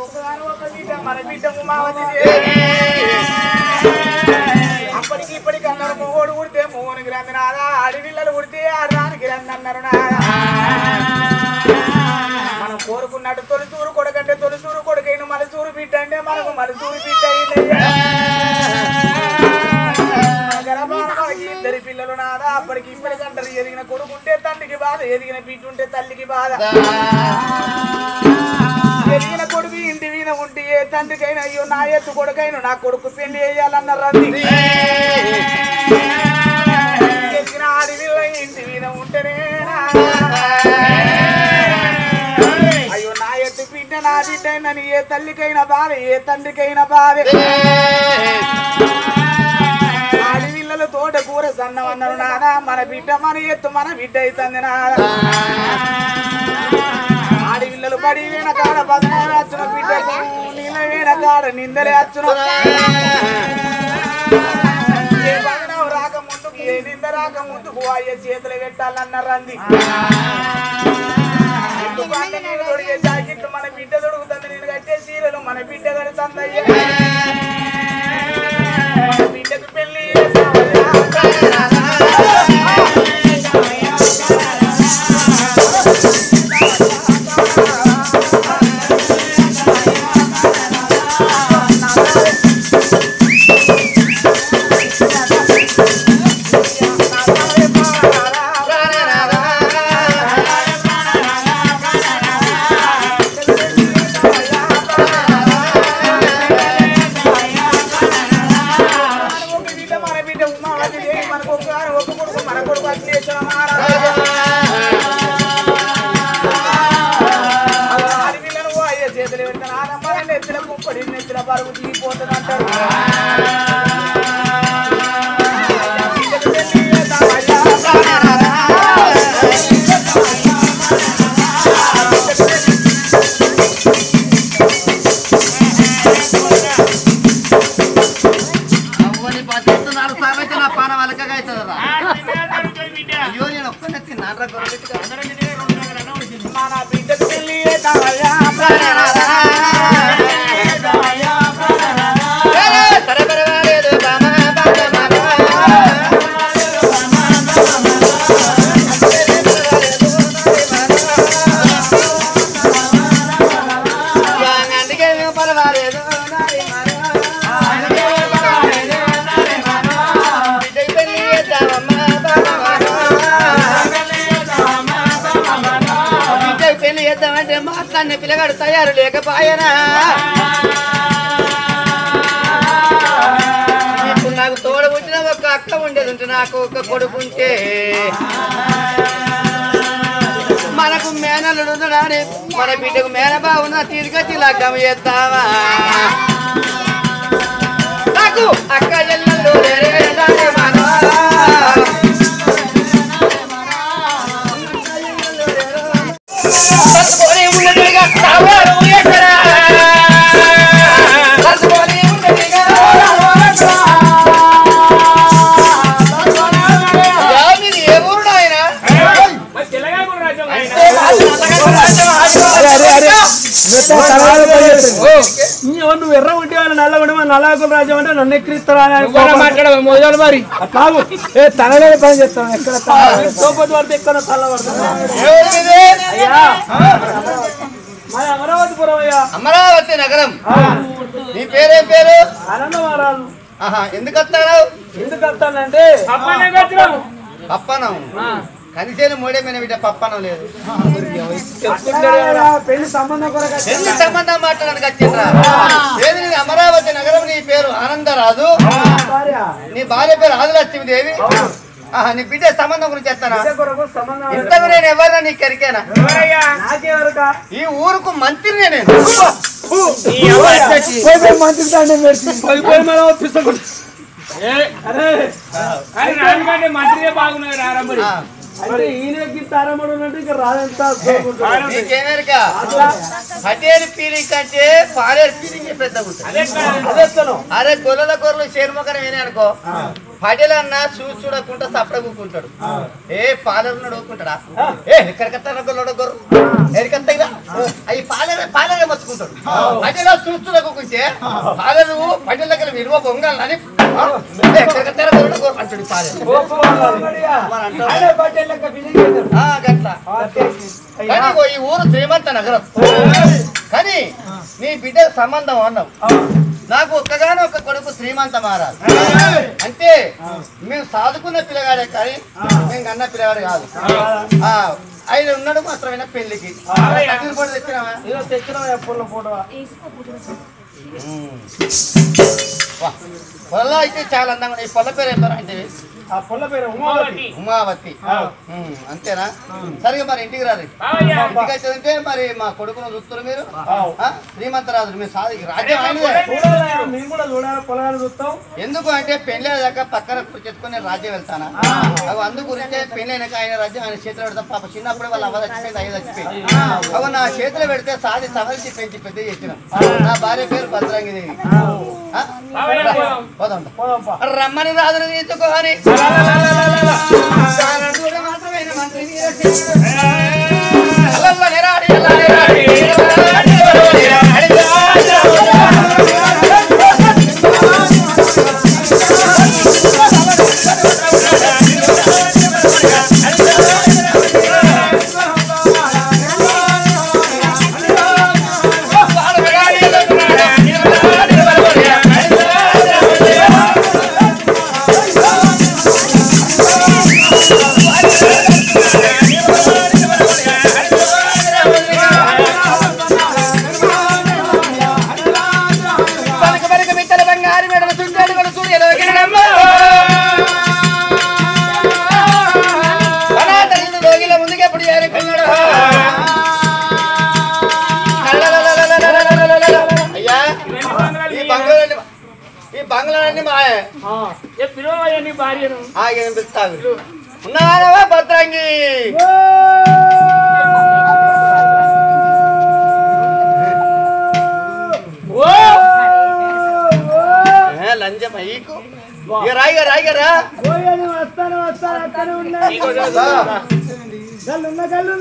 ఒక్కగాను ఒక బిడ్డ మన బిడ్డ ఉమావతి అప్పటికి ఇప్పటికి అన్నారు మొగోడు కుడితే మొగోనికి రంది నాదా అడవిల్లలు కుడితే ఆడదానికి రంది అన్నారు నాదా మనం కోరుకున్నట్టు తొలిసూరు కొడుకంటే తొలిసూరు కొడుకైన మలసూరు బిడ్డ అంటే మనకు మలసూరు బిడ్డ అయింది గర్భానికి ఇద్దరి పిల్లలు నాదా అప్పటికి ఇప్పటికి అంటారు ఎదిగిన కొడుకుంటే తండ్రికి బాధ ఎదిగిన బిడ్డ ఉంటే తల్లికి బాధ ఎదిగిన కొడుకు ఇంటి వీణ ఉంటే ఏ తండ్రికైనా అయ్యో నా ఎత్తు కొడుకైనా నా కొడుకు పెళ్లి వేయాలన్న రంది ఎదిగిన ఆడవిల్ల ఇంటి వీణ ఉంటేనే అయ్యో నా ఎత్తు బిడ్డ నా బిడ్డ అయినని ఏ తల్లికైనా బాధ ఏ తండ్రికైనా బాధ ఆడవిల్లల తోట కూర సన్నం అన్నారు నాదా మన బిడ్డ మన ఎత్తు మన బిడ్డ అవుతుంది నాదా ఆడవిల్లలు పడి వీణ కాడ పదనాలు అచ్చున బిడ్డకు నీళ్ళ వీణ కాడ నిందలే అచ్చున ఏ పదనం రాక ముందుకు ఏ నింద రాక ముందుకు అయ్యే చేతులు పెట్టాలన్న రంది ఎందుకు అంటే నేను తొడిగే జాకెట్లు మన బిడ్డ దొడుకుతుంది నేను కట్టే సీరలు మన బిడ్డ కడుతుంది అయ్యా మన బిడ్డకు పెళ్లి ఒక బిడ్డ మన బిడ్డ ఉమావతి దేవి మనకు ఒక ఒక కొడుకు మన కొడుకు అగ్నేశ్వర మహారాజు ఆడి పిల్లలు ఓ అయ్యే చేతులు పెడతాను ఆడమ్మ నెత్తిల కుప్పడి నెత్తిల పరుగు తీగిపోతుంది అంటారు బిడ్డకు పెళ్లి చేద్దామయ్యా. అవ్వని పద్ధతి నాలుగు సార్లు అయితే నా పాన వలకగా అవుతుందిరా అయ్యో నేను ఒక్కనే తిన్నాను రా గొర్రెలు మన బిడ్డకు పెళ్లి చేద్దామయ్యా. సరే పర్వాలేదు బామా బామా అందుకే పర్వాలేదు బిడ్డకి పెళ్లి చేద్దామమ్మా బిడ్డకి పెళ్లి చేద్దామంటే మాట్లాడిన పిల్లగాడు తయారు లేకపోయానా ఇప్పుడు నాకు తోడబుట్టిన ఒక అక్క ఉండేది ఉంటే నాకు ఒక కొడుకు ఉంటే మనకు మేనల్లుడు ఉన్నాడని మన బిడ్డకు మేనబా ఉన్న తిరిగచ్చి లగ్గం చేద్దామా నాకు అక్క ఎల్లలు లేరే రానే మనవా. పట్టుకొని ఉన్నట్టుగా కావాలి ఎక్కడా? పట్టుకొని ఉన్నట్టుగా యా, మీది ఏ ఊరు నాయనా? నువ్వు ఎర్ర ఉంటే నల్ల ఉంటే నల్లాకుల రాజ్యం అంటే నన్ను ఎక్కిరిస్తారా మాట్లాడ మొదలు మరి కాదు ఏ తనలే పని చేస్తాను ఎక్కడ సోపతి పడితే ఎక్కడ తల్ల పడుతుంది ఏ ఊరు మీది? అయ్యా మన అమరావతిపురం అయ్యా అమరావతి నగరం నీ పేరేం పేరు ఆనందమారాలు ఆహా ఎందుకు వస్తావు ఎందుకు వస్తానంటే పప్పనం కనిసేను మూడే మీద బిడ్డ పప్పనం లేదు పెళ్లి సంబంధం కొరకు ఎన్ని సంబంధం మాట్లాడడానికి వచ్చిండ్రా ఏది నీ అమరావతి నగరం నీ పేరు ఆనందరాజు భార్య నీ భార్య పేరు ఆదిలక్ష్మి దేవి ఆహా నీ బిడ్డ సంబంధం గురించి చెప్తానా బిడ్డ కొరకు సంబంధం ఇంతకు నేను ఎవరినా నీకు ఎరికేనా నాకెవరక ఈ ఊరుకు మంత్రిని నేను పోయి పోయి మంత్రి తండ్రి పెడిచి పోయి పోయి మనం పిస్తకొట్టు అరే ఆ, అంటే ఈయనకి తారమడు అంటే ఇంకా రాదంతా నీకేమెరిక పటేరు ఫీలింగ్ కంటే పాలేరు ఫీలింగ్ పెద్దగా ఉంటుంది అదేస్తాను అరే గొల్లల గొర్రెలు చేరుమొకరం ఏనే అనుకో పటేల్ అన్న చూసి చూడకుండా సపడ కూకుంటాడు ఏ పాలేరు ఊకుంటాడా ఏ ఎక్కడికత్తా గొల్లడ గొర్రెలు ఎక్కడికత్తా అవి పాలేరే పాలేరే మచ్చుకుంటాడు పటేల చూస్తున్నా కూకుంటే పాలరు పటేల దగ్గర విలువ పొంగాలని ఎక్కడికత్తారో అంటాడు పాలెరు ఆయన పట్టేళ్ళ ఫిలింగ్ చేశారు ఆ, గట్ల కానీ ఇగో ఈ ఊరు శ్రీమంత నగరం కానీ నీ బిడ్డ సంబంధం అన్నావు నాకు ఒక్కగానే ఒక కొడుకు శ్రీమంత మహారాజ్ అంటే మేము సాదుకున్న పిల్లగాడే కానీ మేము కన్న పిల్లగాడు కాదు ఆ, ఆయన ఉన్నాడు మాత్రమే పెళ్లికి తగిన కూడా తెచ్చినావా ఏదో తెచ్చిన పొల్ల ఫోటో వా. పొలం అయితే చాలా అందంగా ఉన్నాయి. ఈ పొల పేరు ఏం పేరు అంటే ఆ పొల్ల పేరు ఉమావతి ఉమావతి ఉమ్, అంతేనా సరిగా మరి ఇంటికి రారు ఇంటికి వచ్చేదంటే మరి మా కొడుకును చూస్తారు మీరు ఆ? శ్రీమంతరాజు మీరు సాధి రాజ్యం ఆయనదే చూడాలి మేము కూడా చూడాలి పొలాలు చూస్తాం ఎందుకు అంటే పెళ్లి దాకా పక్కన చెప్పుకొని నేను రాజ్యం వెళ్తానా అవి అందు గురించే పెళ్లి అయినాక ఆయన రాజ్యం ఆయన చేతిలో పెడతాం పాప చిన్నప్పుడే వాళ్ళ అవ్వ చచ్చిపోయింది అయ్య చచ్చిపోయింది అవి నా చేతిలో పెడితే సాది సవరించి పెంచి పెద్ద చేసిన నా భార్య పేరు భద్రంగిదేవి ఆ? పోదాం పోదాంపా రమ్మని రాజును తీసుకోని సారంటుడు మాత్రమైన మంత్రి వీరసేనుడు. అలల్ల నిరాడి, అల్ల నిరాడి, పలక పలక మిత్తల బంగారు మెడల తుంటాడు కూడా చూడు ఎదగనమ్మ. అనాథరిని రోగిల ముందుకు ఎప్పుడు చేరుకున్నాడు అయ్యా ఈ బంగ్లాలన్నీ ఈ బంగ్లాలన్నీ మాయే పిలవయ్యా భార్యను ఆగి పిలుస్తావు ఉన్నావా భద్రంగి ఏ, లంజం అయ్యకు ఇక రాయిగా రాయిగా రా వస్తాను వస్తాను అక్కడే ఉన్నాయి రా. గల్లున్న గల్లున్న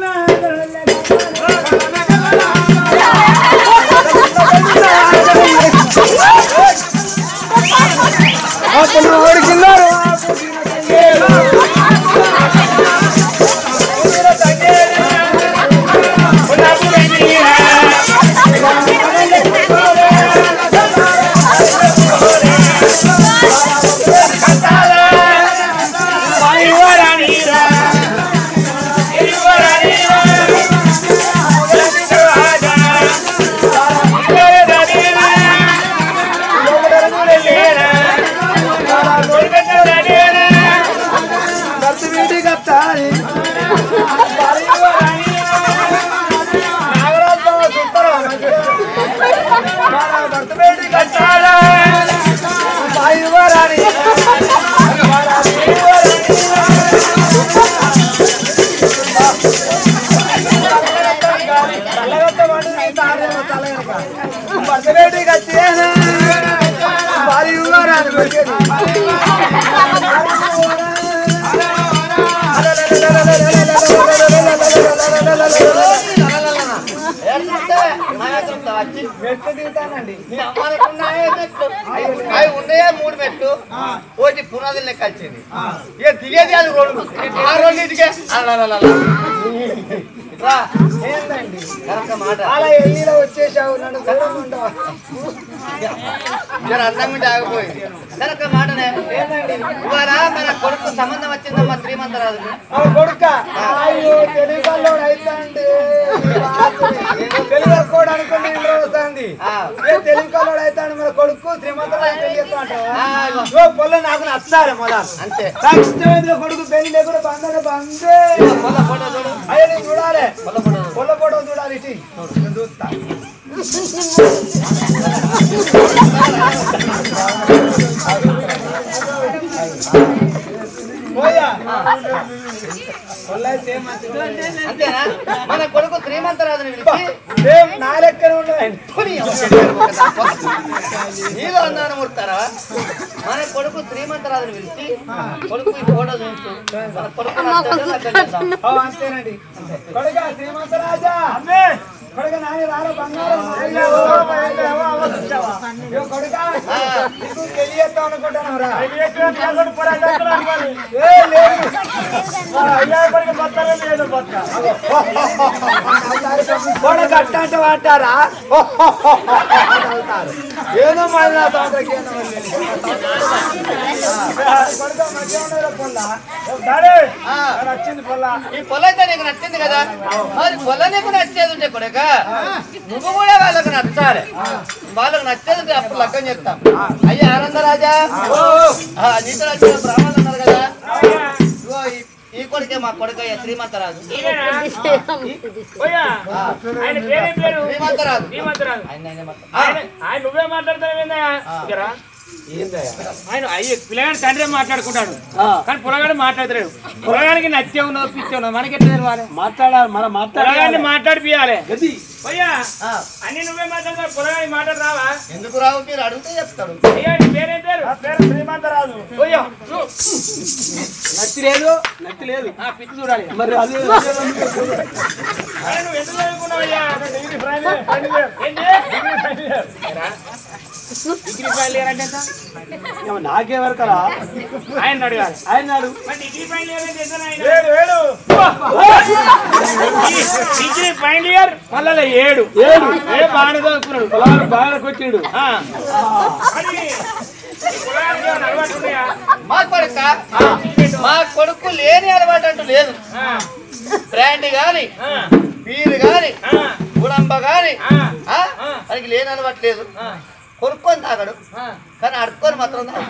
ఓడికిన్నారు భర్త వీడి కట్టాలి నాగరాజు బావ చూస్తారా భర్త వీడి కట్టాలా బాయి వారాని భర్త వీడి కట్టేనా బాయి వారాని ఏంటంటే నాయకులతో వచ్చి మెట్టు దిగుతానండి నీ అమ్మానికి ఉన్నాయే మెట్లు అవి ఉన్నాయే మూడు మెట్లు ఒకటి పునాదులు లెక్క వచ్చింది ఇక దిగేది అది రెండు ఆ రెండింటికే అలలలల. రా. ఏందండి కరెక్ట్ మాట అలా ఎల్లీలో వచ్చేసావు నన్ను దూరం ఉండవా జర అందంగా ఉంటే ఆగిపోయింది కరెక్ట్ మాటనే ఇవాళ మన కొడుకు సంబంధం వచ్చిందమ్మా శ్రీమంతరాజు ఆ కొడుక అయ్యో తెలుగు కల్లోడు అయితండి తెలుగు కూడా అనుకుని ఇంట్లో వస్తుంది ఏ తెలుగు కల్లోడు అయితాడు మన కొడుకు శ్రీమంతరాజు పెళ్లి చేస్తా అంటావా ఓ పొల్ల నాకు నచ్చాలి మొదలు అంతే ఖచ్చితమైన కొడుకు పెళ్లి లేకుండా బందన బందే పొల ఫోటో చూడు అయ్యో నేను చూడాలి పొల ఫోటో చూడు. పొల్ల ఫోటో చూడాలి ఇటు నేను చూస్తా పోయా అంతేనా మన కొడుకు శ్రీమంతరాజుని పిలిచి సేమ్ నా లెక్కనే ఉండదండి కొని నీలో అన్నాను ముడతారా మన కొడుకు శ్రీమంతరాజుని పిలిచి కొడుకు ఈ ఫోటో చూపించు మన కొడుకు నచ్చాడో లగ్గం చేద్దాం. ఓ, అంతేనండి కొడుక శ్రీమంతరాజా అమ్మే కొడుక నాని రారా బంగారం అయ్యో, అయ్యో, వచ్చావా? ఇగో కొడుక ఆ, నీకు తెలియస్తాం అనుకుంటాను రా ఏ, లేదు. కొడుకు అట్టంటే అంటారా ఏదో మరి నా తోటకి ఏదో మరి. కొడుక మంచిగా ఉన్నదిరా పొల్ల. డాడీ, ఆ, నచ్చింది పొల్ల ఈ పొల అయితే నీకు నచ్చింది కదా మరి పొల నీకు నచ్చేది ఉంటే కొడుక నువ్వు కూడా వాళ్ళకు నచ్చాలి వాళ్ళకు నచ్చేది ఉంటే అప్పుడు లగ్గం చెప్తాం అయ్యా ఆనందరాజా ఆ, నీతో నచ్చిన బ్రాహ్మణులు ఉన్నారు కదా ఇదిగో ఈ- ఈ కొడుకే మా కొడుకయ్య శ్రీమంతరాజు ఆ, ఆయన పేరేం పేరు శ్రీమంతరాజు శ్రీమంతరాజు ఆయన ఆయన మొత్తం. ఆయన ఆయన నువ్వే మాట్లాడతావు ఏందయ్యా ఇక్కడ ఆయన అయ్యే పిల్లగాడి తండ్రి మాట్లాడుకుంటాడు కానీ పొలగాడు మాట్లాడతాడు పొలగానికి నచ్చే ఉన్నదో పిచ్చే ఉన్నదో మనకి ఎట్లా తెలియాలి మాట్లాడాలి మనం పొలగాడిని మాట్లాడాలి మాట్లాడిపియాలి గది అయ్యా ఆ, అన్ని నువ్వే మాట్లాడతావు పొలగాడి మాట్లాడు రావా ఎందుకు రావు మీరు అడిగితే చెప్తాడు అయ్యా నీ పేరేం పేరు పేరు శ్రీమంతరాజు అయ్యో చూ. నచ్చి లేదు నచ్చి లేదు ఆ పిచ్చి చూడాలి మరి అది అయ్యా, నువ్వు ఎందుకు చదువుకున్నావు అయ్యా ఏంటి? ఏరా? డిగ్రీ ఫైనల్ ఇయర్ అంటే ఎంత? నాకే వరకరా ఆయన అడగాలి ఆయన అడుగు మరి డిగ్రీ ఫైనల్ ఇయర్ అంటే ఎంత నాయనా? ఏడు ఏడు డిగ్రీ ఫైనల్ ఇయర్ మళ్ళా ఏడు ఏడు ఏ బాగానే చదువుకున్నాడు పొలాలు బాగా కొట్టిండు ఆ. మరి ఈ పొలానికి ఏమైనా అలవాటు ఉన్నాయా? మా కొడుక మా కొడుకు లేని అలవాటు అంటూ లేదు ఆ, బ్రాండ్ గాని ఆ, బీరు గాని ఆ, గుడంబ గాని ఆ, ఆ? మనకి లేని అలవాటు లేదు ఆ, కొనుక్కొని తాగడు ఆ. కానీ అడుక్కొని మాత్రం తాగడు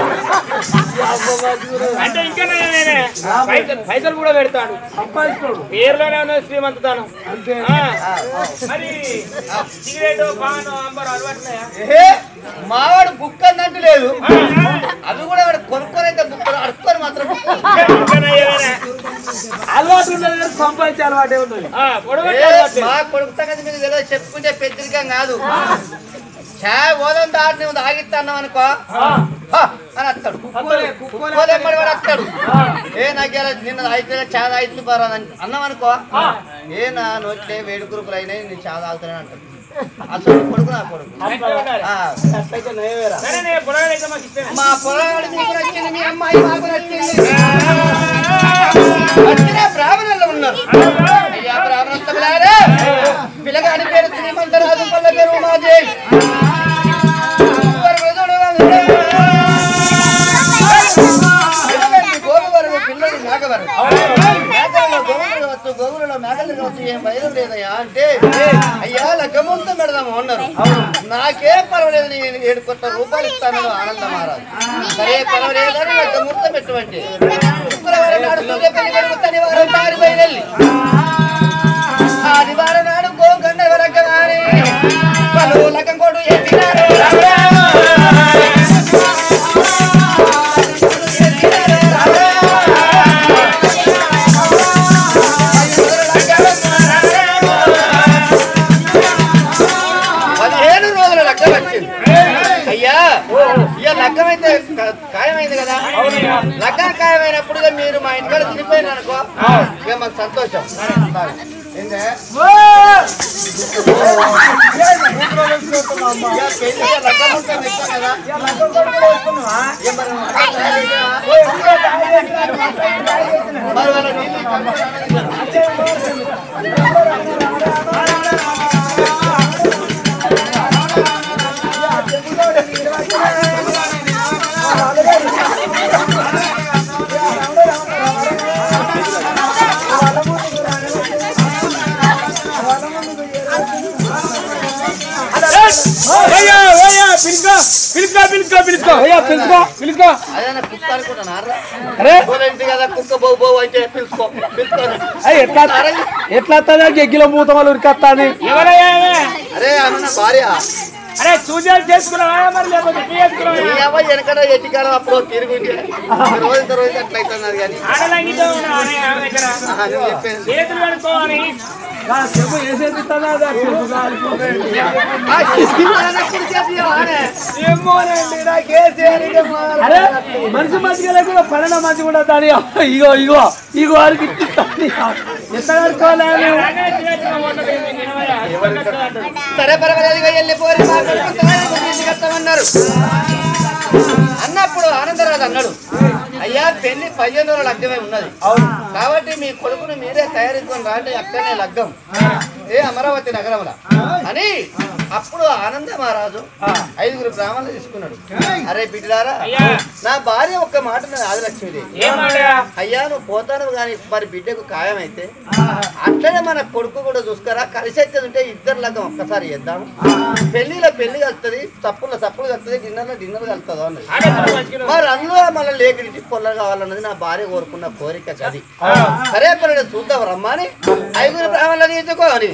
అంటే ఇంకా నేను- నేనే పైసలు పైసలు కూడా పెడతాడు సంపాదించుకోడు పేర్లోనే ఉన్నది శ్రీమంతతాను అంతే ఆ, మరి సిగరెట్ పాను అంబర్ అలవాటు ఉన్నాయా? ఏ మావాడు బుక్ అన్నట్టు లేదు ఆ, అవి కూడా వాడు కొనుక్కొని అయితే బుక్ అడుక్కొని మాత్రం బుక్ ఇంకా నయ్యేదేనా? అలవాటు ఉన్నది కానీ సంపాదించే అలవాటే ఉన్నది ఆ, పొడగొట్టే ఏ, అలవాటు. మా కొడుకు సంగతి మీకు తెలియదు చెప్పుకుంటే పెద్దరికం కాదు చాయ్ ఓదం దాటి నువ్వు తాగిస్తాన్నావు అనుకో హా, అని వస్తాడు కుక్కోలేమ్మడి వాడు వస్తాడు ఏ నాకు ఇలా నిన్న అయితే చాలా అయితే పరా అన్నాం అనుకో ఏ నా నోట్లే వేడి కురుకులు అయినాయి నేను చాలా తాగుతానే అంటాడు అసలు కొడుకు నా కొడుకు అట్లే ఉండాలి. ఆ, అట్లయితే నయవేరా సరే నేను పొడగడైతే మాకు ఇష్టమే మా పొలాడు మీకు నచ్చింది మీ అమ్మాయి మాకు నచ్చింది వచ్చిన బ్రాహ్మణులు ఉన్నారు అయ్యా బ్రాహ్మణోత్తములారా పిల్లగాడి పేరు శ్రీమంతరాజు పల్ల పేరు ఉమాదేవి గోగువరం పిల్లలు మేకవరం మేకలలో గోగులు కావచ్చు గోగులలో మేకలు కావచ్చు ఏం భయం లేదయ్యా అంటే అయ్యా లగ్గముంత పెడదాము అన్నారు నాకేం పర్వాలేదు నేను ఏడు కొత్త రూపాయలు ఇస్తాను ఆనందం మారాలి సరే పర్వాలేదని లగ్గముంత పెట్టమంటే శుక్రవారం నాడు సూర్య పెళ్లి కొడుకు శనివారం దారి బయలుదేరి ఆదివారం నాడు గోగండ వరకవారి పలు లగ్గం కొడు ఎత్తినారు పదిహేను రోజుల లగ్గం వచ్చింది అయ్యా ఇక లగ్గం అయితే క- ఖాయమైంది కదా లగ్గం ఖాయమైనప్పుడు ఇక మీరు మా ఇంటికాడ తిరిగిపోయిన అనుకో ఇక మాకు సంతోషం ఏందే? ఇక పెళ్లి ఇక లగ్గం ఉంటే నిత్యం కదా ఇక మరి అక్కడ తయారు చేసినా? మరి వాళ్ళ నీళ్ళు ఇక్కడ అయ్యా అయ్యా పిలుచుకో పిలుచుకో పిలుచుకో పిలుచుకో అయ్యా పిలుచుకో పిలుచుకో అదే నా కుక్క అనుకుంటున్నారా అరే పోలేంటి కదా కుక్క బౌ బౌ అంటే పిలుచుకో పిలుచుకో అయ్యి ఎట్లా ఎట్లా వస్తుందా గెగ్గిలో మూత వాళ్ళు ఉరికొస్తాని ఎవరయ్యా ఆమె? అరే ఆమె నా భార్య అరే చూసాలు చేసుకున్నావా మరి లేకపోతే ఎట్లా చేసుకున్నావా ఈ అబ్బాయి వెనకడ ఎట్టికాలం అప్పుడు తిరుగుంటే రోజు రోజు అట్లా అవుతున్నది కానీ ఆడలంగితో ఉన్నావా ఆమె దగ్గర ఆహా, నువ్వు చెప్పేది చేతులు కడుక్కోవాలి ఆ చెప్పు వేసేది ఇస్తుందా? అదే చెప్పు కాలిపోతుంది. ఆ, చెప్పి మానప్పుడు చెప్పియవానే. ఏమోనండి నాకేసేది అరే మనిషి మంచిగా లేకుండా పన్నెండు మంచిగా ఉండదు అని ఇగో ఇగో ఇగో వారికి ఇస్తుంది ఎంత కడుక్కోవాలి సరే పర్వాలేదు వెళ్ళిపోరి మా కొడుకు తయారు చేసి తీసుకొస్తామన్నారు అన్నప్పుడు ఆనందరాజు అన్నాడు అయ్యా పెళ్లి పదిహేను రోజుల లగ్గమే ఉన్నది కాబట్టి మీ కొడుకుని మీరే తయారించుకొని రాండి అక్కడనే లగ్గం ఏ అమరావతి నగరంలో అని అప్పుడు ఆనంద మహారాజు ఐదుగురు బ్రాహ్మణులు తీసుకున్నాడు అరే బిడ్డలారా నా భార్య ఒక్క మాట ఆదిలక్ష్మిది ఏమాడా అయ్యా నువ్వు పోతాను కానీ మరి బిడ్డకు ఖాయమైతే అట్లనే మన కొడుకు కూడా చూసుకోరా కలిసి వచ్చేది ఉంటే ఇద్దరు లగ్గం ఒక్కసారి చేద్దాం పెళ్లిలో పెళ్లి కలుస్తుంది తప్పుల తప్పులు కలుస్తుంది డిన్నర్లో డిన్నర్ కలుతుంది అన్నది ఆడేప్పుడు మంచిగా మరి అందులో మళ్ళీ లేకింటి పొల్ల కావాలన్నది నా భార్య కోరుకున్న కోరిక అది సరే పని చూద్దాం రమ్మని ఐదుగురు బ్రాహ్మణులు తీసుకోని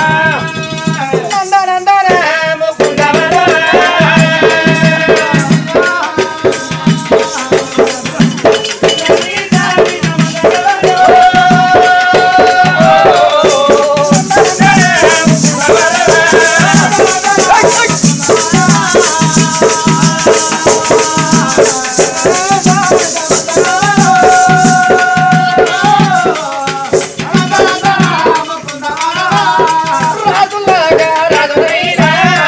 రాజులాగా రాజులైనా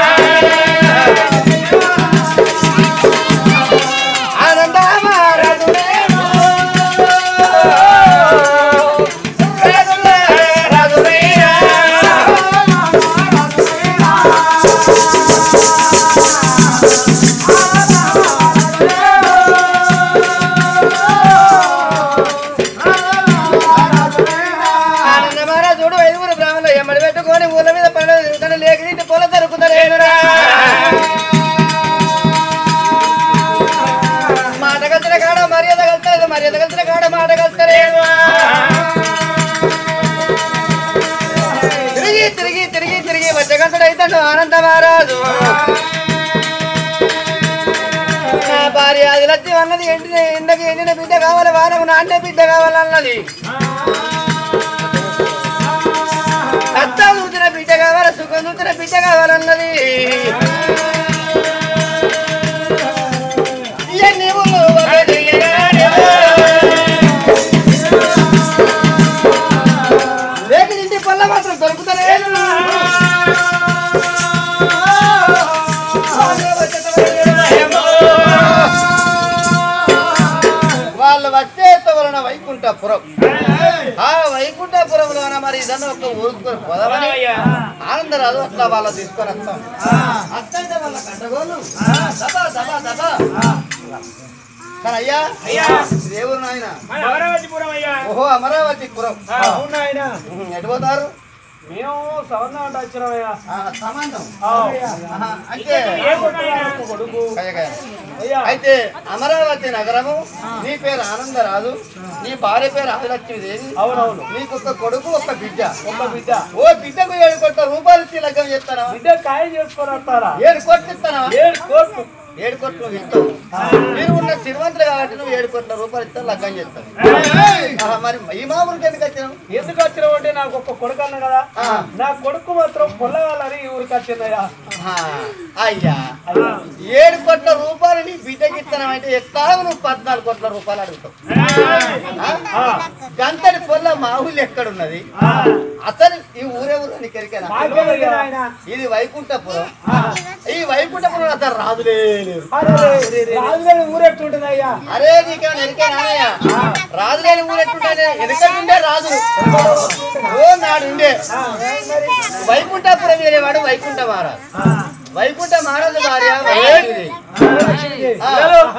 ఆనందమా రాజులేమో రాజులా రాజులైనా ఆనందమారా చూడు ఐదుగురు బ్రాహ్మణులు ఎమ్మడి పెట్టుకొని ఊళ్ళ మీద పడలేదు తిరుగుతాను లేక నీటి పొల తరుకుతారేనురా మాట కలిసిన కాడ మర్యాద కలుతలేదు మర్యాద కలిసిన కాడ మాట కలుతలేదు తిరిగి తిరిగి తిరిగి తిరిగి వచ్చగంటడు అవుతాడు ఆనంద మహారాజు నా భార్య అది లచ్చి అన్నది ఎండిన ఎండకి ఎండిన బిడ్డ కావాలి వానకు నాన్న బిడ్డ కావాలన్నది కష్టం చూసిన బిడ్డ కావాలి సుఖం చూసిన బిడ్డ కావాలన్నది ఎన్ని ఊళ్ళు ఒకటి ఎనాడు. లేక ఇంటి పళ్ళ మాత్రం దొరుకుతలేదు వాళ్ళు వచ్చేత వలన వైకుంఠపురం ఆ వైకుంఠపురంలోన మరి ఇదన్న ఒక ఊరుకొని పోదామని ఆనందరాజు అట్లా వాళ్ళ తీసుకొని వస్తాం అత్తంటే వాళ్ళ కట్టగోలు దబా దబా దబా కానీ అయ్యా అయ్యా దేవుడు నాయన మన అమరావతిపురం అయ్యా ఓహో అమరావతి పురం అవునా ఆయన ఉహు, ఎటు పోతారు మేము సవర్ణ అంటే వచ్చినామయ్యా ఆ, సంబంధం ఆ, ఆహా, అంటే ఏమున్నాయా కొడుకు కయ్య, కయ్య. అయ్యా అయితే అమరావతి నగరము నీ పేరు ఆనందరాజు నీ భార్య పేరు ఆదిలక్ష్మీదేవి అవునవును నీకు ఒక కొడుకు ఒక బిడ్డ ఒక బిడ్డ ఓ బిడ్డకు ఏడు కోట్ల రూపాయలు ఇచ్చి లగ్గం చేస్తానా బిడ్డ కాయ చేసుకొని వస్తారా ఏడు కోట్లు ఇస్తానా ఏడు కోట్లు ఏడు కోట్లు నువ్వు ఇస్తావు మీరు ఉన్న శ్రీమంతులు కాబట్టి నువ్వు ఏడు కోట్ల రూపాయలు ఇస్తావు లగ్గం చేస్తావు ఆహా, మరి ఈ మామూలుకి ఎందుకు వచ్చినావు ఎందుకు వచ్చినావు అంటే నాకు ఒక కొడుకు అన్న కదా ఆ. నా కొడుకు మాత్రం పొల్లగాలని ఈ ఊరికి వచ్చిందయ్యా ఆహా, అయ్యా అయ్యా ఏడు కోట్ల రూపాయలు నీ బిడ్డకి ఇస్తాను అంటే ఎక్కడ నువ్వు పద్నాలుగు కోట్ల రూపాయలు అడుగుతావు ఆ? గంతడి పొల్ల మా ఊళ్ళు ఎక్కడున్నది అసలు ఈ ఊరే ఊరు నీకు ఎరికేనా ఇది వైకుంఠపురం ఈ వైకుంఠపురం అసలు రాదులే లేరు రాజుగారి ఊరెట్టుంటుంది అయ్యా అరే నీకేమైనా ఎరికేనానయ్యా రాజులేని ఊరెట్టుంటే ఎనకటుండే రాజు ఓ నాడుండే వైకుంఠపురం వెళ్ళేవాడు వైకుంఠ మహారాజు వైకుంఠ మహారాజు భార్య వైష్ణవి. ఆ,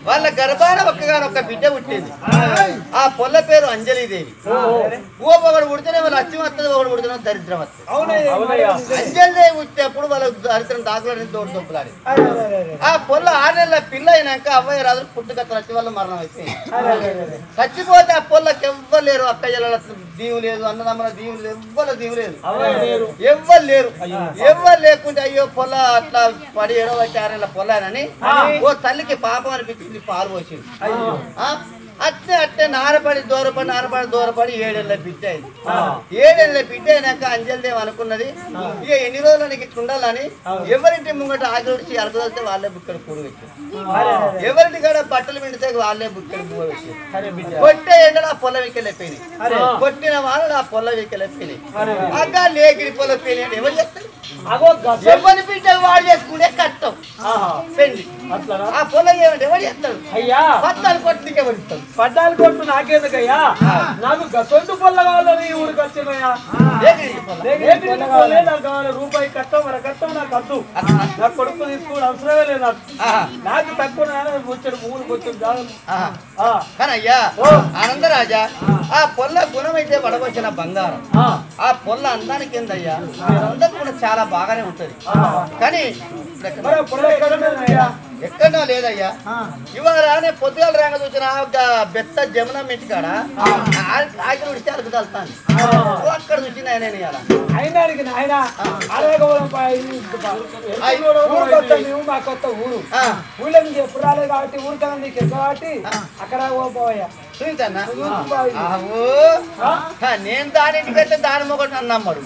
వాళ్ళ గర్భాన ఒక్కగానొక్క బిడ్డ పుట్టింది ఆ పొల్ల పేరు అంజలీదేవి ఓ ఒకడు పుడితేనే వాళ్ళు అచ్చి వస్తుంది ఒకడు పుడితేనే దరిద్రం వస్తుంది అంజలిదేవి పుట్టినప్పుడు వాళ్ళ దరిద్రం దాకులని తోడు దొప్పులాడి ఆ పొల్ల ఆరు నెలల పిల్ల అయినాక అవ్వయ్య రాజు పుట్టుకత్తలు వచ్చి వాళ్ళ మరణం అయిపోయింది చచ్చిపోతే ఆ పొల్లకి ఎవ్వలేరు అక్క చెల్లెల దీవు లేదు అన్నదమ్మల దీవు లేదు ఎవ్వరు దీవు లేదు ఎవ్వరు లేరు ఎవ్వరు లేకుంటే అయ్యో పొల్ల అట్లా పడి ఏడవ ఆరేళ్ళ పొల్లానని ఓ తల్లికి పాపం అనిపించింది పాలు పోసింది ఆ? అట్టే అట్టే నారపడి దూరపడి నారపడి దూరపడి ఏడేళ్ళ బిడ్డ అయింది ఏడేళ్ళ బిడ్డ అయినాక అంజలిదేవి అనుకున్నది ఇక ఎన్ని రోజులు నీకు ఇట్లా ఉండాలని ఎవరింటి ముంగట ఆగిడిచి అరగదలితే వాళ్ళే బుక్కడు కూడు పెట్టారు ఎవరింటి కాడ బట్టలు పిండితే వాళ్ళే బుక్కడు పువ్వు పెట్టారు కొట్టే ఎండలు ఆ పొల్ల వికెళ్ళిపోయినాయి కొట్టిన వాళ్ళు ఆ పొల్ల వికెళ్ళిపోయినాయి అగ్గా లేకిడి పొల్ల పోయినాయి ఎవరు చెప్తారు అగో గస ఎవరి బిడ్డ వాడు చేసుకునే కట్టం పెళ్లి అట్లనా ఆ పొల్ల ఏమంటే ఎవరు చెప్తాడు అయ్యా పత్తాలు కొట్టుకే ఎవరు ఇస్తాడు పడ్డాలు కొట్టు నాకేందుకయ్యా నాకు గసొంటు పొల్ల కావాలని ఈ ఊరికి వచ్చినయ్యా లేకిడి పొల్ల. ఏంటి నీకు పొల్లే నాకు కావాలి రూపాయి కట్టం మన కట్టం నాకు వద్దు నా కొడుకు తీసుకోవడం అవసరమే లేదు నాకు ఆహా, నాకు తక్కువ వచ్చాడు మూడు వచ్చాడు జాగ్రత్త ఆహా. ఆ, కానీ అయ్యా ఆనందరాజా ఆ పొల్ల గుణమైతే పడవచ్చిన బంగారం ఆ, ఆ పొల్ల అందానికి ఏందయ్యా అందం కూడా చాలా బాగానే ఉంటది కానీ ఇప్పుడు ఎక్కడ- మరి పొల్ల ఎక్కడ ఉన్నదయ్యా? ఎక్కడో లేదయ్యా ఇవాళ రానే పొద్దుగాల రాంగ చూసిన ఒక బెత్త జమున మెట్టికాడ ఆకలి ఉడితే అరకు తలుతాను అక్కడ చూసిన ఆయన ఇవాళ అయినానికి నాయన అరగవరం ఊరు కొత్త మేము మా కొత్త ఊరు ఆ, ఊళ్ళో నీకు ఎప్పుడు రాలేదు కాబట్టి ఊరు కదా నీకు ఎక్కువ కాబట్టి అక్కడ పోపోయా చూయించన్నా ఆవు. ఆ, నేను దాని ఇంటికైతే దాని మొగటి నన్ను నమ్మడు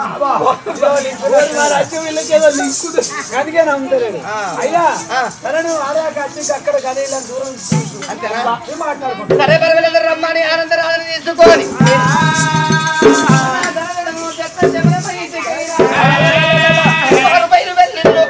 అందుకే నమ్ముతలేడు ఆ. అయ్యా ఆ. సరే నువ్వు ఆరాక వచ్చి అక్కడ గదేలా దూరం చూసు. అంతేనా? ఏం మాట్లాడుకుంటా సరే పర్వాలేదు రమ్మని ఆనందరాజని తీసుకొని బయలు వెళ్ళిండు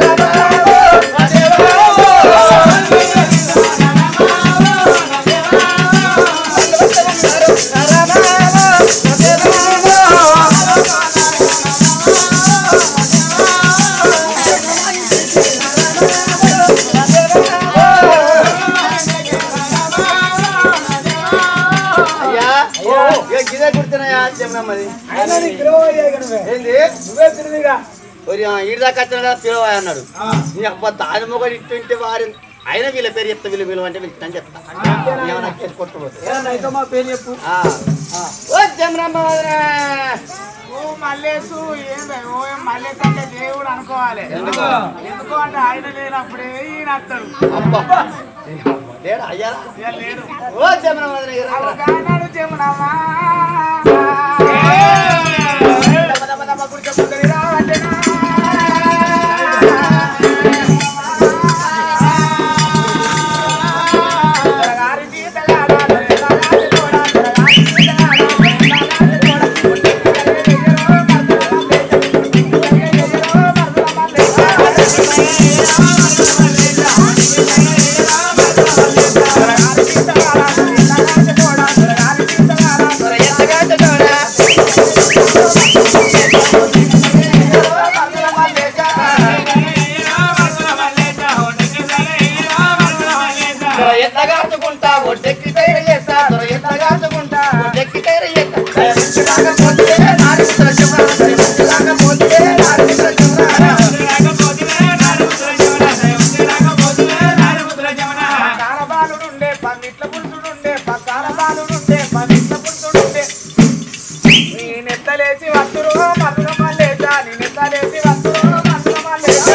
అయ్యా ఇక గిదే కుడుతున్నాయా చెమ్మమ్మది అయినా నీకు పిలవ అయ్యాయి కదా నువ్వే. ఏంది నువ్వే తిరిగిగా ఒరి ఈడి దాకా వచ్చిన పిలవ అన్నాడు నీ అబ్బా దాని మొగడు ఇట్టుంటే వారి అయినా వీళ్ళ పేరు చెప్తా వీళ్ళు విలువ అంటే పిలుస్తాను చెప్తా ఏమన్నా కేసు కొట్టుకోవచ్చు ఏమన్నా అయితే మా పేరు చెప్పు ఆ. ఓ జమరమ్మ వదినా. ఓ మల్లేసు ఏంది ఓ ఏం మల్లేసు అంటే దేవుడు అనుకోవాలి ఎందుకు? ఎందుకు అంటే ఆయన లేనప్పుడే ఈయన వస్తాడు అబ్బా లేడా అయ్యారా ఇక లేడు ఓ జమరమ్మ వదినా ఇక రా. అవగానాడు చెమునమ్మా దమ దమ దమ గుడిక ముందరి రావటనా. దొరగారి జీతగాడ, దొరగారి తోడ, దొరగారి జీతగాడ, దొరగారి తోడ. ఎయ్యరో మర్దల మల్లె, ఎయ్యరో మర్దల మరి ఎంతగా చూడరా? దొర ఎంతగా ఆడుకుంటా ఒడ్డెక్కి తైర చేస్తా దొర ఎంతగా ఆడుకుంటా ఒడ్డెక్కి తైర చేస్తా దయవంతులాకపోతే నారి ముద్ర చెవురా. దయవంతులాకపోతే నారి ముద్ర చెవురా. పక్కాల బాలుడుండే పందిట్ల పురుషుడుండే పక్కాల బాలుడుండే పందిట్ల పురుషుడుండే నీ నెత్తలేసి వస్తురు మధుర మల్లేజా నీ నెత్తలేసి వస్తురు మధుర మల్లేజా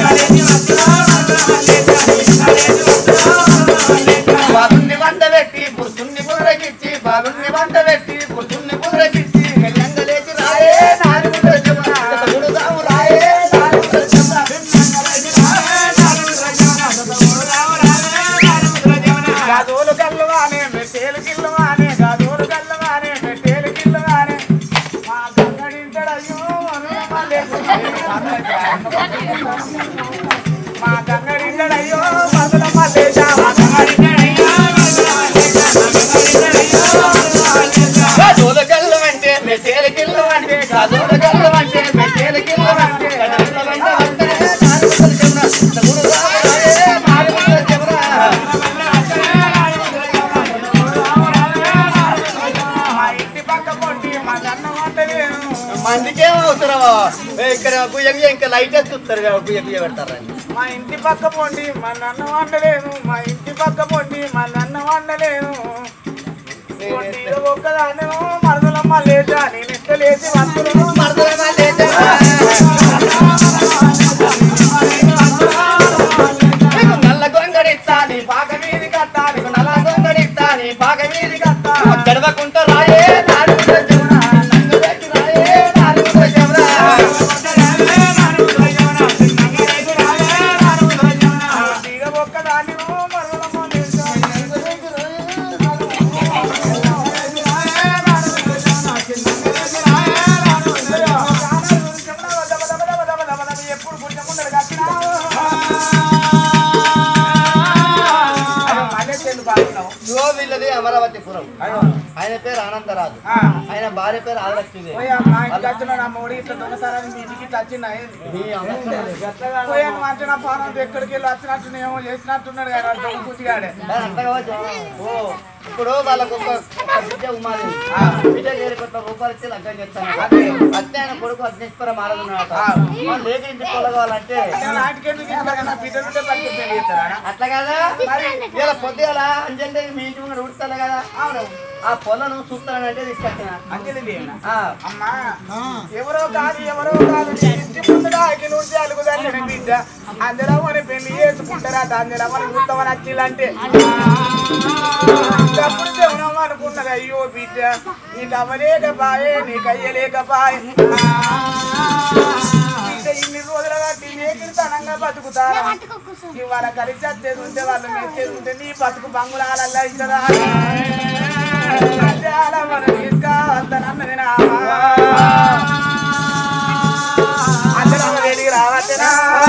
బాలుణ్ణి వంట పెట్టి పురుషుణ్ణి బుర్రకిచ్చి బాలుణ్ణి వంట పెట్టి పురుషుణ్ణి బుర్రకిచ్చి మెల్లంగా లేచి రాయే నారి ముద్ర చెవురా. గుడుదాము రాయే నారి ముద్ర చెవురా. గాజోలు గల్లవానే మెట్టేలు గిల్లవానే గాజోలు గల్లవానే మెట్టేలు గిల్లవానే మా గంగడింటడయ్యో మధుర మల్లేజా మా గంగడింటడయ్యో మధుర మల్లేజా మా గంగడింటడయ్యో గాజుల గల్లం అంటే మెట్టేల గిల్లం అంటే గాజుల గల్లం అంటే మెట్టేల గిల్లం అంటే గడపల వెంట వంటనే నారి ముద్ర చెవురా. గుడుదాము రాయే నారి ముద్ర చెవురా. అన్నం వండలేను మందికేం అవసరమా ఏ, ఇక్కడ గుయ్య గుయ్య ఇంకా లైట్ వేస్తుంటారు కదా, గుయ్య గుయ్య పెడతారు మా ఇంటి పక్క పొండి మా నన్ను వండలేను మా ఇంటి పక్క పొండి మా నన్ను వండలేను పొండిలో ఒక్కదాన్ని మరదలమ్మ లేదా నేను ఇస్తలేసి వంతులు మరదలమ్మ లేదా నీకు నల్ల గొంగడిస్తా నీ పాక మీది కట్టాలి నల్ల గొంగడిస్తా నీ పాక మీది కట్టా గడవకుంటా రాయే నాడు జమునా నంగు పెట్టి రాయే నాడు జమునా తీగ ఒక్కదాన్ని మరదలమ్మ లేదా ఎప్పుడు గుర్తముండడు కట్టినావు మళ్ళీ చెల్లు బాగున్నావు ఇదిగో వీళ్ళది అమరావతిపురం ఆయన పేరు ఆనందరాజు ఆ. ఆయన భార్య పేరు ఆదలక్ష్మిదేవి పోయా మా ఇంటికి వచ్చిన నా మూడి ఇట్లా దొంగతనాన్ని మీ ఇంటికి ఇట్లా వచ్చిన మీ అమ్మ పోయా నువ్వు అంటే నా పానం ఎక్కడికి వెళ్ళి వచ్చినట్టు ఏమో చేసినట్టున్నాడు కానీ దొంగ కూతిగాడే అంతగా వచ్చు. ఓ ఇప్పుడు వాళ్ళకు ఒక ఒక బిడ్డ ఉమాదేవి బిడ్డ ఏడు కోట్ల రూపాయలు ఇచ్చి లగ్గం చేస్తాను అత్తే ఆయన కొడుకు అగ్నేశ్వరం ఆరాధనాట వాళ్ళు లేక ఇంటి పొలగాలంటే నాటికి ఎందుకు ఇట్లా నా బిడ్డ బిడ్డ పట్టి పెళ్లి చేస్తారా అట్లా కదా ఇలా పొద్దుగల అంజంటే మీ ఇంటి ముందు ఉడతాను కదా అవును ఆ పొలను చూస్తానంటే తీసుకొచ్చిన అంజలి దేవినా ఆ, అమ్మా ఎవరో కాదు ఎవరో కాదు నీ ఇంటి ముందుగా అగి నుంచి అలుగుదాన్ని బిడ్డ అందులో మన పెళ్లి చేసుకుంటారా అందులో మన చూస్తామని వచ్చిందంటే అప్పుడు చెవునాం అనుకున్నది అయ్యో బిడ్డ నీకు అవ్వలేకపాయే నీకు అయ్యలేకపాయే బిడ్డ ఇన్ని రోజులు కట్టి నేకిరితనంగా బతుకుతారా ఇవాళ కలిసి వచ్చేది ఉంటే వాళ్ళు మెచ్చేది ఉంటే నీ బతుకు బంగుళాలల్లా ఇద్దరా చాలా మనం తీసుకావద్దనన్నది నా అందరూ రెడీ రావచ్చునా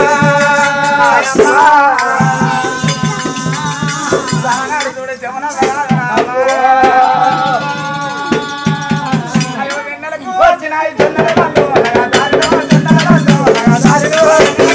సానాడు చూడు జమున అయ్యో వెన్నెలకు వచ్చినాయి జొన్నల బండ్లు, అనగా దారిలో జొన్నల బండ్లు, అనగా దారిలో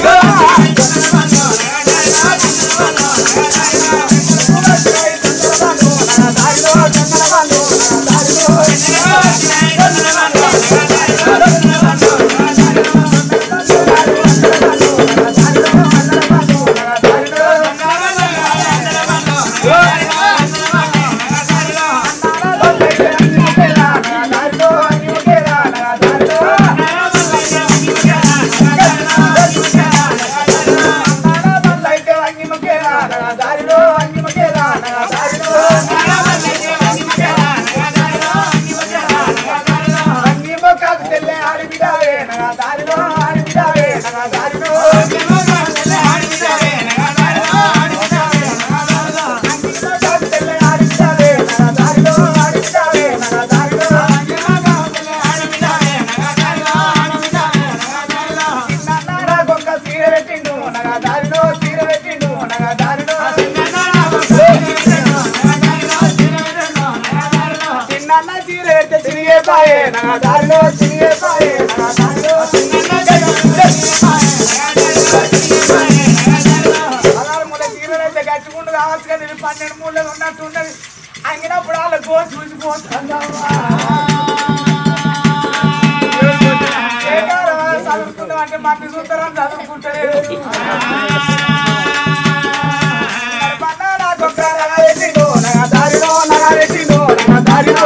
దారిలో తీర పెట్టిండు అనగా దారిలో చిన్న చీర పెడితే తిరిగే పాయే నా దారిలో తిరిగే పాయే నా దారిలో పదహారు మూల చీరలు అయితే గట్టుకుంటూ కావచ్చు కదా ఇవి పన్నెండు మూలలు ఉన్నట్టు ఉన్నది అంగినప్పుడు వాళ్ళ గో చూసిపోతుందమ్మా చదువుకుంటాం అంటే మట్టి చూస్తారని చదువుకుంటలేదు దారిలో నగారెట్టిందో నా దారిలో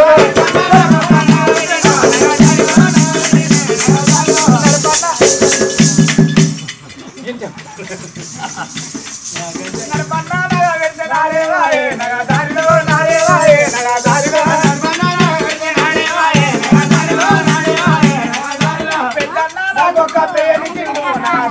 పెద్దన్న నాకొక్క పేరు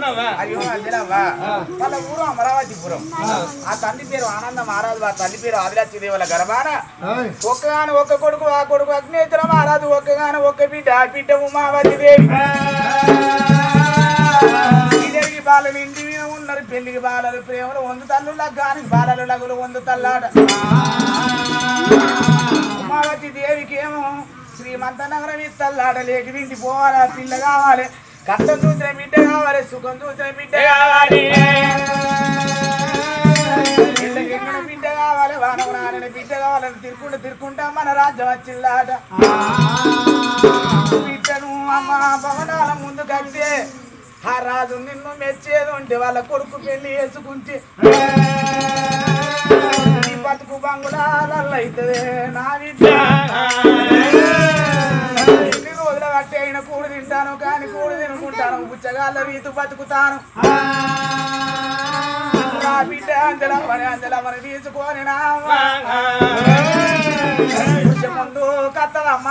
అంజలవ్వ అయ్యో అంజలవ్వా వాళ్ళ ఊరు అమరావతిపురం ఆ తల్లి పేరు ఆనంద మహారాజు ఆ తల్లి పేరు ఆదిలక్ష్మి దేవుల గర్భాన ఒక్కగాని ఒక్క కొడుకు ఆ కొడుకు అగ్నేశ్వర మహారాజు ఒక్కగాని ఒక్క బిడ్డ ఆ బిడ్డ ఉమావతి దేవి ఇద్దరికి బాలలు ఇంటి మీద ఉన్నారు పెళ్లికి బాలలు ప్రేమలు వందు తల్లు లగ్గానికి బాలలు లగులు వందు తల్లాట ఉమావతి దేవికి ఏమో శ్రీమంత నగరం ఇస్తల్లాట లేక ఇంటి పోవాలి పిల్ల కావాలి కష్టం చూసిన బిడ్డ కావాలి సుఖం చూసిన బిడ్డ కావాలి ఎల్లకెక్కడ బిడ్డ కావాలి వానవనారని బిడ్డ కావాలని తిరుక్కుంటూ తిరుక్కుంటా మన రాజ్యం వచ్చిల్లాట బిడ్డను అమ్మ భవనాల ముందు కడితే ఆ రాజు నిన్ను మెచ్చేది ఉంటే వాళ్ళ కొడుకు పెళ్లి చేసుకుంటే నీ బతుకు బంగుళాలలో అవుతుంది నా బిడ్డ ఎన్ని రోజుల బట్టి అయిన కూడు తింటాను కానీ కూడు తినుకుంటాను బుచ్చగాళ్ళ రీతు బతుకుతాను నా బిడ్డ అంజలమ్మని అంజలమ్మని తీసుకొని నా ముందు కత్తలమ్మ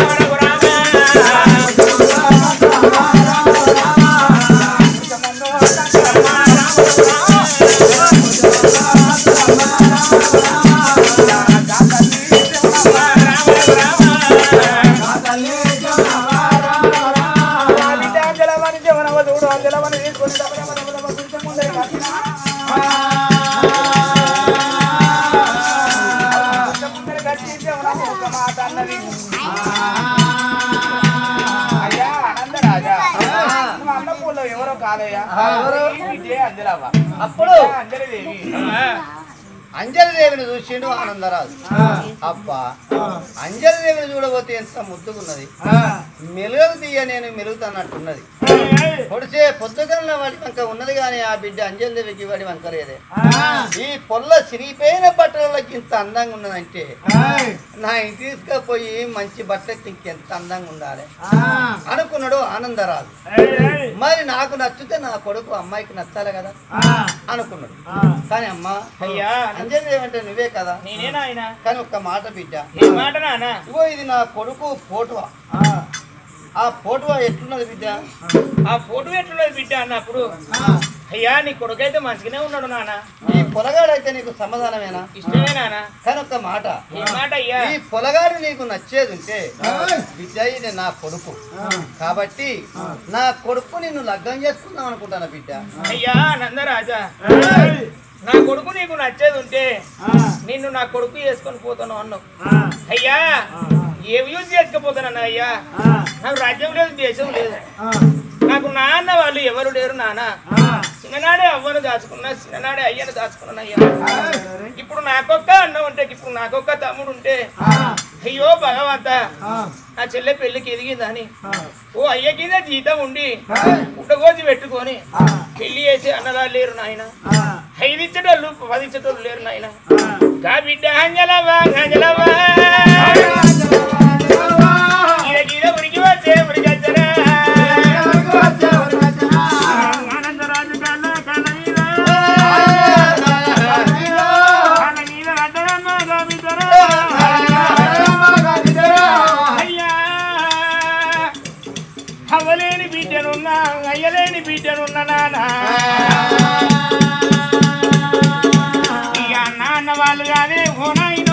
ముందు కత్తలమ్మ నా బిడ్డ అంజలమ్మని జవనవ చూడు అంజలమ్మని తీసుకొని దబ దబ దబ దబ కొంచెం ముందర కట్టినా. కొంచెం ముందర కట్టి జవనమ్మ ఒక మాట అన్నది. అయ్యా ఆనందరాజా నువ్వు అన్న పూల్లో ఎవరో కాదయ్యా ఈ బిడ్డే అంజలవ్వ అప్పుడు అంజలిదేవి అంజలిదేవిని చూసిండు ఆనందరాజు అబ్బా అంజలిదేవిని చూడబోతే ఎంత ముద్దుకున్నది మెలుగు తీయ నేను మెలుగుతానట్టున్నది పొడిచే పొద్దుగల వాడి వంక ఉన్నది కానీ ఆ బిడ్డ అంజలిదేవికి వాడి వంక లేదే ఈ పొల్ల సిరిపోయిన బట్టలకి ఇంత అందంగా ఉన్నదంటే నా ఇంటి తీసుకుపోయి మంచి బట్టలకి ఇంకెంత అందంగా ఉండాలి అనుకున్నాడు ఆనందరాజు మరి నాకు నచ్చితే నా కొడుకు అమ్మాయికి నచ్చాలి కదా అనుకున్నాడు కానీ అమ్మ అయ్యా అంజలి ఏమంటే నువ్వే కదా నేనేనా ఆయన కానీ ఒక్క మాట బిడ్డ ఏ మాట నానా ఇగో ఇది నా కొడుకు ఫోటో ఆ ఫోటో ఎట్లున్నది బిడ్డ ఆ ఫోటో ఎట్లున్నది బిడ్డ అన్నప్పుడు అయ్యా నీ కొడుకైతే మంచిగానే ఉన్నాడు నాన్న ఈ పొలగాడైతే నీకు సమాధానమేనా ఇష్టమే నాన్న కానీ ఒక్క మాట ఏ మాట అయ్యా ఈ పొలగాడు నీకు నచ్చేది ఉంటే బిడ్డ ఇది నా కొడుకు కాబట్టి నా కొడుకు నిన్ను లగ్గం చేసుకుందాం అనుకుంటాను బిడ్డ అయ్యా నందరాజా నా కొడుకు నీకు నచ్చేది ఉంటే నిన్ను నా కొడుకు చేసుకొని పోతాను అన్నావు అయ్యా ఏమి యూజ్ చేసుకుపోతానన్నా అయ్యా నాకు రాజ్యం లేదు దేశం లేదు నాకు నాన్న వాళ్ళు ఎవరు లేరు నాన్న చిన్ననాడే అవ్వను దాచుకున్నా చిన్ననాడే అయ్యను దాచుకున్నాను అయ్యా ఇప్పుడు నాకొక్క అన్న ఉంటే ఇప్పుడు నాకొక్క తమ్ముడు ఉంటే అయ్యో భగవంత నా చెల్లె పెళ్లికి ఎదిగిందని ఓ అయ్య కింద జీతం ఉండి ఉండగోసి పెట్టుకొని పెళ్లి చేసి అన్నలా లేరు నాయన ఐదు ఇచ్చేటోళ్ళు పది ఇచ్చేటోళ్ళు లేరు నాయన గా బిడ్డ అంజలవా అంజలవా గీడ గీడ ఉరికి వచ్చే ఉరికొచ్చరా ఆనందరాజు కన్న కన్న మీద కన్న మీద అడ్డరమ్మ గామిద్దరా అయ్యా అవ్వలేని బిడ్డనున్నా అయ్యలేని బిడ్డనున్న నాన్న ఇక నాన్న వాళ్ళు కాదే ఓ నాయనో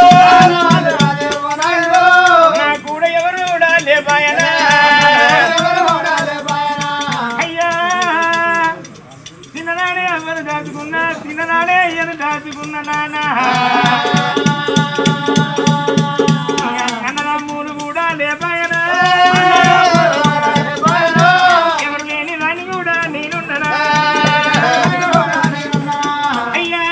నా కూడా ఎవరు కూడా లేపాయనా అయ్యా చిన్ననాడే అవ్వను దాచుకున్నా చిన్ననాడే అయ్యను దాచుకున్న నాన్న అన్నదమ్ములు కూడా లేపాయనా ఎవరు లేని దాన్ని కూడా నేనున్ననా అయ్యా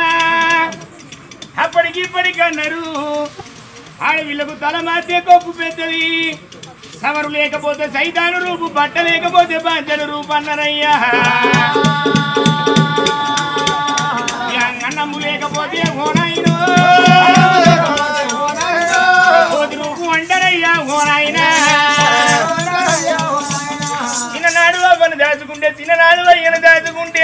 అప్పటికి ఇప్పటికి అన్నారు ఆడవిళ్ళకు తల మాతే కొప్పు పెద్దది సవరు లేకపోతే సైతాను రూపు బట్ట లేకపోతే బాధ్యత రూపు అన్నారయ్యా అన్నమ్ము లేకపోతే ఓనాయిను కోతి రూపు అంటారయ్యా ఓనాయినా చిన్ననాడు అవ్వను దాచుకుంటే చిన్ననాడు అయ్యను దాచుకుంటే